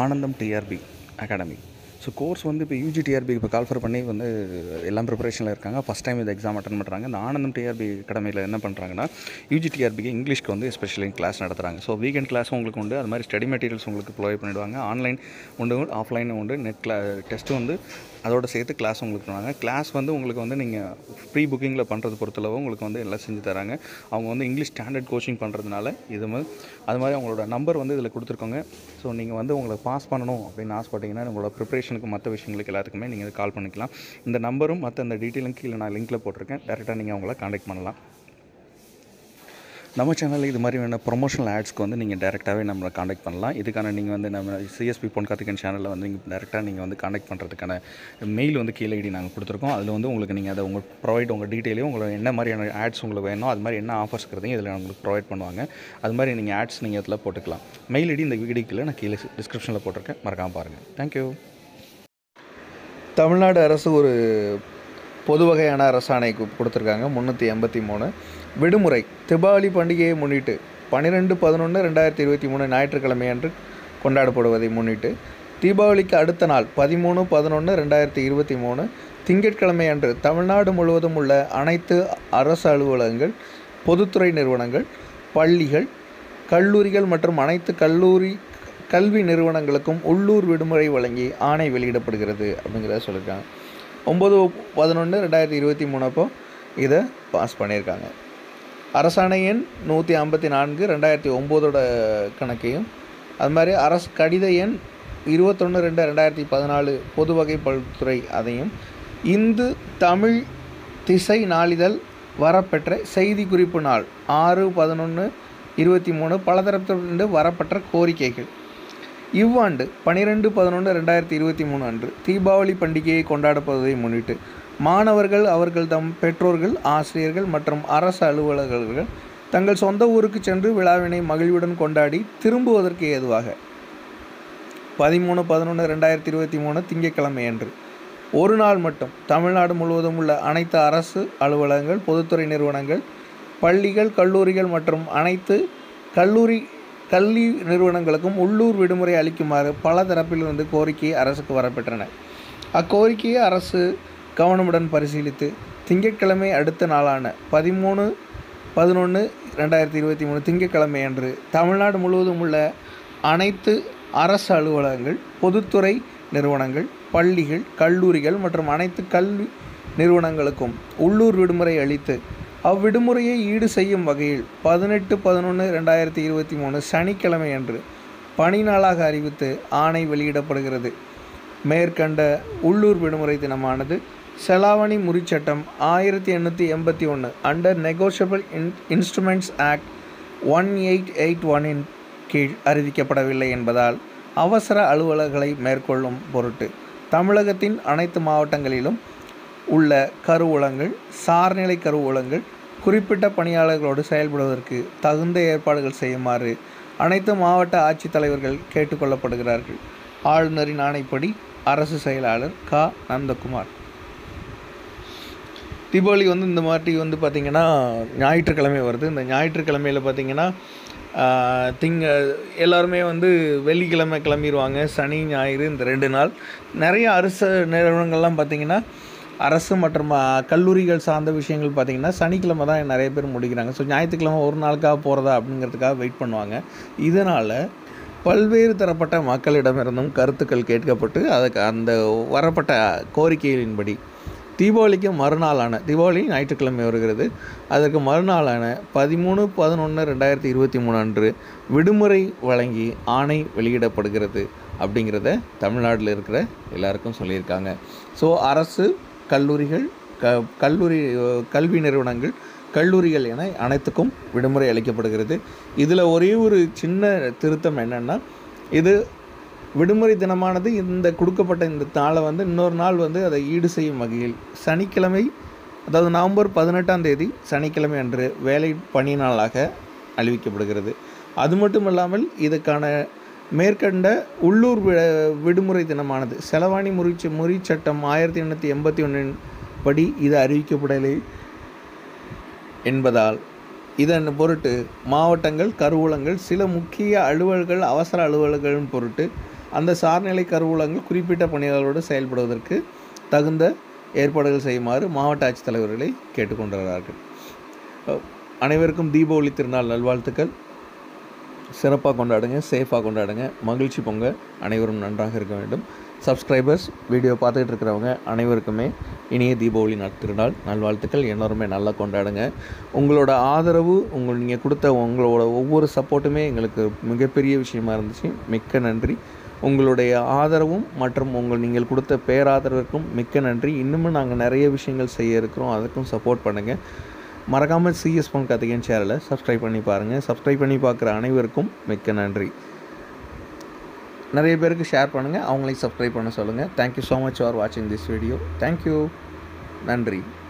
ஆனந்தம் TRP academy so course வந்து இப்போ யூஜி டிஆர்பி இப்போ கால்ஃபர் பண்ணி வந்து எல்லாம் ப்ரிப்பரேஷனில் இருக்காங்க ஃபஸ்ட் டைம் இந்த எக்ஸாம் அட்டன் பண்ணுறாங்க இந்த ஆனந்தம் டிஆர்பி அகாடமியில் என்ன பண்ணுறாங்கன்னா யூஜி டிஆர்பிக்கு இங்கிலீஷ்க்கு வந்து ஸ்பெஷலி கிளாஸ் நடத்துகிறாங்க ஸோ வீக்கெண்ட் கிளாஸும் உங்களுக்கு உண்டு அது மாதிரி ஸ்டடி மெட்டீரியல்ஸ் உங்களுக்கு ப்ரொவைட் பண்ணிடுவாங்க ஆன்லைன் உண்டு ஆஃப்லைன் உண்டு நெட் கிளா டெஸ்ட்டும் வந்து அதோட சேர்த்து கிளாஸ் உங்களுக்கு பண்ணுவாங்க கிளாஸ் வந்து உங்களுக்கு வந்து நீங்கள் ப்ரீ புக்கிங்கில் பண்ணுறது பொறுத்தளவு உங்களுக்கு வந்து எல்லாம் செஞ்சு தராங்க அவங்க வந்து இங்கிலீஷ் ஸ்டாண்டர்ட் கோச்சிங் பண்ணுறதுனால இது மாதிரி அது மாதிரி அவங்களோட நம்பர் வந்து இதில் கொடுத்துருக்கோங்க ஸோ நீங்கள் வந்து உங்களை பாஸ் பண்ணணும் அப்படின்னு ஆசைப்பட்டீங்கன்னா உங்களோட ப்ரிப்பரேஷனுக்கு மற்ற விஷயங்களுக்கு எல்லாத்துக்குமே நீங்கள் கால் பண்ணிக்கலாம் இந்த நம்பரும் மற்ற இந்த டீட்டெயிலும் கீழே நான் லிங்க்கில் போட்டிருக்கேன் டேரெக்டாக நீங்கள் அவங்கள காண்டாக்ட் பண்ணலாம் நம்ம சேனலில் இது மாதிரி வேணால் ப்ரொமோஷனல் ஆட்ஸ்க்கு வந்து நீங்கள் டேரெக்டாகவே நம்மளை காண்டாக்ட் பண்ணலாம் இதுக்கான நீங்கள் வந்து நம்ம சிஎஸ்பி பொன் கார்த்திகன் சேனலில் வந்து நீங்கள் டேரெக்டாக நீங்கள் வந்து காண்டாக்ட் பண்ணுறதுக்கான மெயில் வந்து கீழே ஐடி நாங்கள் கொடுத்துருக்கோம் அதில் வந்து உங்களுக்கு நீங்கள் அதை உங்கள் ப்ரொவைட் உங்கள் டீட்டெயிலையும் உங்களுக்கு என்ன மாதிரியான ஆட்ஸ் உங்களுக்கு வேணும் அது மாதிரி என்ன ஆஃபர்ஸ் இருக்கிறதையும் இதில் உங்களுக்கு ப்ரொவைட் பண்ணுவாங்க அது மாதிரி நீங்கள் ஆட்ஸ் நீங்கள் இதில் போட்டுக்கலாம் மெயில் ஐடி இந்த வீடியோக்கில் நான் கீழே டிஸ்கிரிப்ஷனில் போட்டிருக்கேன் மறக்காமல் பாருங்கள் தேங்க்யூ தமிழ்நாடு அரசு ஒரு பொது வகையான அரசாணை கு- கொடுத்துருக்காங்க முந்நூற்றி எண்பத்தி மூணு விடுமுறை தீபாவளி பண்டிகையை முன்னிட்டு பன்னிரெண்டு பதினொன்று ரெண்டாயிரத்தி இருபத்தி மூணு ஞாயிற்றுக்கிழமை அன்று கொண்டாடப்படுவதை முன்னிட்டு தீபாவளிக்கு அடுத்த நாள் பதிமூணு பதினொன்று ரெண்டாயிரத்தி இருபத்தி மூணு திங்கட்கிழமை அன்று தமிழ்நாடு முழுவதும் உள்ள அனைத்து அரசு அலுவலகங்கள் பொதுத்துறை நிறுவனங்கள் பள்ளிகள் கல்லூரிகள் மற்றும் அனைத்து கல்லூரி கல்வி நிறுவனங்களுக்கும் உள்ளூர் விடுமுறை வழங்கி ஆணை வெளியிடப்படுகிறது அப்படிங்கிறத சொல்லியிருக்காங்க ஒம்பது பதினொன்று ரெண்டாயிரத்தி இருபத்தி மூணு அப்போ இதை பாஸ் பண்ணியிருக்காங்க அரசாணை எண் நூற்றி ஐம்பத்தி நான்கு ரெண்டாயிரத்தி ஒம்போதோட கணக்கையும் அது மாதிரி அரசு கடித எண் இருபத்தொன்று ரெண்டு ரெண்டாயிரத்தி பதினாலு பொது வகை பல்துறை அதையும் இந்து தமிழ் திசை நாளிதழ் வரப்பெற்ற செய்தி குறிப்பு நாள் ஆறு பதினொன்று இருபத்தி மூணு பலதரப்பிலிருந்து வரப்பெற்ற கோரிக்கைகள் இவ்வாண்டு பனிரெண்டு பதினொன்று ரெண்டாயிரத்தி இருபத்தி மூணு அன்று தீபாவளி பண்டிகையை கொண்டாடப்படுவதை முன்னிட்டு மாணவர்கள் அவர்கள் தம் பெற்றோர்கள் ஆசிரியர்கள் மற்றும் அரசு அலுவலகர்கள் தங்கள் சொந்த ஊருக்கு சென்று விழாவினை மகிழ்வுடன் கொண்டாடி திரும்புவதற்கு ஏதுவாக பதிமூணு பதினொன்று ரெண்டாயிரத்தி இருபத்தி மூணு திங்கட்கிழமை அன்று ஒரு நாள் மட்டும் தமிழ்நாடு முழுவதும் உள்ள அனைத்து அரசு அலுவலகங்கள் பொதுத்துறை நிறுவனங்கள் பள்ளிகள் கல்லூரிகள் மற்றும் அனைத்து கல்லூரி கல்வி நிறுவனங்களுக்கும் உள்ளூர் விடுமுறை அளிக்குமாறு பல தரப்பிலிருந்து கோரிக்கை அரசுக்கு வரப்பெற்றன அக்கோரிக்கையை அரசு கவனமுடன் பரிசீலித்து திங்கட்கிழமை அடுத்த நாளான பதிமூணு பதினொன்று ரெண்டாயிரத்தி இருபத்தி மூணு திங்கட்கிழமை அன்று தமிழ்நாடு முழுவதும் உள்ள அனைத்து அரசு அலுவலகங்கள் பொதுத்துறை நிறுவனங்கள் பள்ளிகள் கல்லூரிகள் மற்றும் அனைத்து கல்வி நிறுவனங்களுக்கும் உள்ளூர் விடுமுறை அளித்து அவ்விடுமுறையை ஈடு செய்யும் வகையில் பதினெட்டு பதினொன்று ரெண்டாயிரத்தி இருபத்தி மூணு சனிக்கிழமை அன்று பணி நாளாக அறிவித்து ஆணை வெளியிடப்படுகிறது மேற்கண்ட உள்ளூர் விடுமுறை தினமானது செலாவணி முறிச்சட்டம் ஆயிரத்தி எண்ணூற்றி எண்பத்தி ஒன்று under negotiable in instruments act one eight eight one கீழ் அறிவிக்கப்படவில்லை என்பதால் அவசர அலுவலர்களை மேற்கொள்ளும் பொருட்டு தமிழகத்தின் அனைத்து மாவட்டங்களிலும் உள்ள கருவூலங்கள் சார்நிலை கருவூலங்கள் குறிப்பிட்ட பணியாளர்களோடு செயல்படுவதற்கு தகுந்த ஏற்பாடுகள் செய்யுமாறு அனைத்து மாவட்ட ஆட்சித்தலைவர்கள் கேட்டுக்கொள்ளப்படுகிறார்கள் ஆளுநரின் ஆணைப்படி அரசு செயலாளர் க நந்தகுமார் தீபாவளி வந்து இந்த மாதிரி வந்து பார்த்திங்கன்னா ஞாயிற்றுக்கிழமை வருது இந்த ஞாயிற்றுக்கிழமையில் பார்த்திங்கன்னா ஆஹ், திங்க எல்லாருமே வந்து வெள்ளிக்கிழமை கிளம்பிடுவாங்க சனி ஞாயிறு இந்த ரெண்டு நாள் நிறைய அரசு நிறுவனங்கள்லாம் பார்த்திங்கன்னா அரசு மற்றும் ஆஹ், கல்லூரிகள் சார்ந்த விஷயங்கள் பார்த்திங்கன்னா சனிக்கிழமை தான் நிறைய பேர் முடிக்கிறாங்க ஸோ ஞாயிற்றுக்கிழமை ஒரு நாளுக்காக போகிறதா அப்படிங்கிறதுக்காக வெயிட் பண்ணுவாங்க இதனால் பல்வேறு தரப்பட்ட மக்களிடமிருந்தும் கருத்துக்கள் கேட்கப்பட்டு அதுக்கு அந்த வரப்பட்ட கோரிக்கைகளின்படி தீபாவளிக்கு மறுநாளான தீபாவளி ஞாயிற்றுக்கிழமை வருகிறது அதற்கு மறுநாளான பதிமூணு பதினொன்று ரெண்டாயிரத்தி இருபத்தி மூணு அன்று விடுமுறை வழங்கி ஆணை வெளியிடப்படுகிறது அப்படிங்கிறத தமிழ்நாட்டில் இருக்கிற எல்லாருக்கும் சொல்லியிருக்காங்க ஸோ அரசு கல்லூரிகள் க கல்லூரி அஹ், கல்வி நிறுவனங்கள் கல்லூரிகள் என அனைத்துக்கும் விடுமுறை அளிக்கப்படுகிறது இதில் ஒரே ஒரு சின்ன திருத்தம் என்னென்னா இது விடுமுறை தினமானது இந்த கொடுக்கப்பட்ட இந்த நாளை வந்து இன்னொரு நாள் வந்து அதை ஈடு செய்யும் வகையில் சனிக்கிழமை அதாவது நவம்பர் பதினெட்டாம் தேதி சனிக்கிழமை அன்று வேலை பணி நாளாக அறிவிக்கப்படுகிறது அது மட்டும் இல்லாமல் இதுக்கான மேற்கண்ட உள்ளூர் வி விடுமுறை தினமானது செலவாணி முறிச்சு முறி சட்டம் ஆயிரத்தி எண்ணூற்றி எண்பத்தி ஒன்றின் படி இது அறிவிக்கப்படலை என்பதால் இதன் பொருட்டு மாவட்டங்கள் கருவூலங்கள் சில முக்கிய அலுவல்கள் அவசர அலுவல்களின் பொருட்டு அந்த சார்நிலை கருவூலங்கள் குறிப்பிட்ட பணியாளரோடு செயல்படுவதற்கு தகுந்த ஏற்பாடுகள் செய்யுமாறு மாவட்ட ஆட்சித்தலைவர்களை கேட்டுக்கொண்டுள்ளார்கள் அஹ் அனைவருக்கும் தீபாவளி திருநாள் நல்வாழ்த்துக்கள் சிறப்பாக கொண்டாடுங்க சேஃபாக கொண்டாடுங்க மகிழ்ச்சி பொங்க அனைவரும் நன்றாக இருக்க வேண்டும் சப்ஸ்கிரைபர்ஸ் வீடியோ பார்த்துக்கிட்டு இருக்கிறவங்க அனைவருக்குமே இனிய தீபாவளி நாள் திருநாள் நல்வாழ்த்துக்கள் எல்லோருமே நல்லா கொண்டாடுங்க உங்களோட ஆதரவு உங்கள் நீங்கள் கொடுத்த உங்களோட ஒவ்வொரு சப்போர்ட்டுமே எங்களுக்கு மிகப்பெரிய விஷயமா இருந்துச்சு மிக்க நன்றி உங்களுடைய ஆதரவும் மற்றும் உங்கள் நீங்கள் கொடுத்த பேராதரவிற்கும் மிக்க நன்றி இன்னமும் நாங்கள் நிறைய விஷயங்கள் செய்ய இருக்கிறோம் அதுக்கும் சப்போர்ட் பண்ணுங்கள் மறக்காமல் சிஎஸ் பொன் கத்திகன் சேனலை சப்ஸ்கிரைப் பண்ணி பாருங்கள் சப்ஸ்கிரைப் பண்ணி பார்க்குற அனைவருக்கும் மிக்க நன்றி நிறைய பேருக்கு ஷேர் பண்ணுங்கள் அவங்களையும் சப்ஸ்கிரைப் பண்ண சொல்லுங்கள் தேங்க்யூ ஸோ மச் ஃபார் வாட்சிங் திஸ் வீடியோ தேங்க்யூ நன்றி